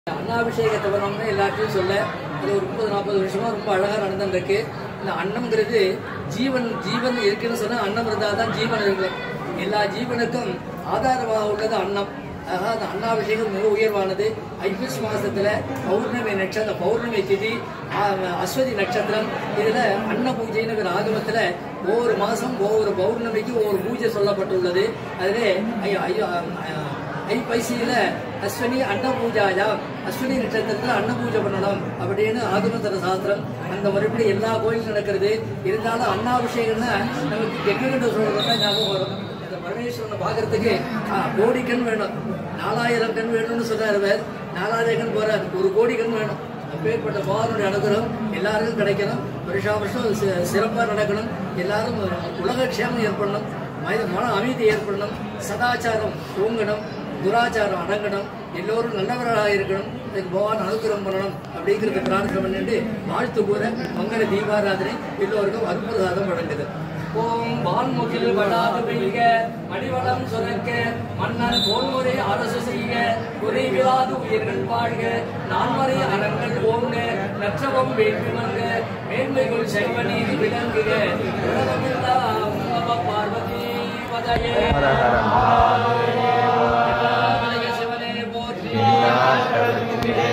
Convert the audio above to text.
அன்னாபிஷேகத்தை வரணும்னு எல்லாத்தையும் சொல்ல அது ஒரு முப்பது நாற்பது வருஷமா ரொம்ப அழகா நடந்துருக்கு இந்த அன்னம்ங்கிறது ஜீவன் ஜீவன் இருக்குன்னு சொன்னா அன்னம் இருந்தால் தான் ஜீவன் இருக்கு எல்லா ஜீவனுக்கும் ஆதாரமாக உள்ளது அன்னம் ஆக அந்த அன்னாபிஷேகம் மிக உயர்வானது ஐப்பசி மாசத்துல பௌர்ணமி நட்சத்திரம் பௌர்ணமி திதி ஆ, அஸ்வதி நட்சத்திரம் இதுல அன்ன பூஜைங்கிற ஆகமத்துல ஒவ்வொரு மாசம் ஒவ்வொரு பௌர்ணமிக்கு ஒவ்வொரு பூஜை சொல்லப்பட்டுள்ளது அதிலே ஐயோ ஐயோ ஆ, ஐப்பசியில அஸ்வினி அன்ன பூஜாயா அஸ்வினி நட்சத்திரத்துல அன்ன பூஜை பண்ணணும் அப்படின்னு ஆகமத்தர சாஸ்திரம் அந்த முறைப்படி எல்லா கோயிலும் நடக்கிறது இருந்தாலும் அன்னாபிஷேகம்னா நமக்கு கெங்ககண்ட சொல்றதுதான் ஞாபகம் வரும் இந்த பரமேஸ்வரனை பார்க்கறதுக்கு ஆ, கோடி கண் வேணும் நாலாயிரம் கண் வேணும்னு சொன்னார் அவர் நாலாயிரம் கண் போறாரு ஒரு கோடி கண் வேணும் அப்பேற்பட்ட பகவானுடைய அனுகிரகம் எல்லாருக்கும் கிடைக்கணும் வருஷா வருஷம் சி- சிறப்பா நடக்கணும் எல்லாரும் உலக க்ஷேமம் ஏற்படணும் மனித மன அமைதி ஏற்படணும் சதாச்சாரம் தூங்கணும் துராச்சாரம் அடங்கணும் எல்லோரும் நல்லவர்களாக இருக்கணும் இதுக்கு பகவான் அனுகிரகம் பண்ணணும் அப்படிங்கிறது பிரார்த்தனை பண்ணிட்டு வாழ்த்து கூற மங்கள தீபாராதனை எல்லோருக்கும் அற்புதம் வழங்குது ஓம் வான்முகில் வடாது பெய்க மணிவளம் சுரக்க மன்னன் போன்முறை அரசு செய்க குறைவிலாது உயிர்கள் வாழ்க நான்மறை அறங்கள் ஓங்க நற்றவம் வேள்வி மங்க மேன்மைகள் செல்வ நீதி விளங்குக உலகமெல்லாம் நம பார்வதி பதையே சிவனே போற்றி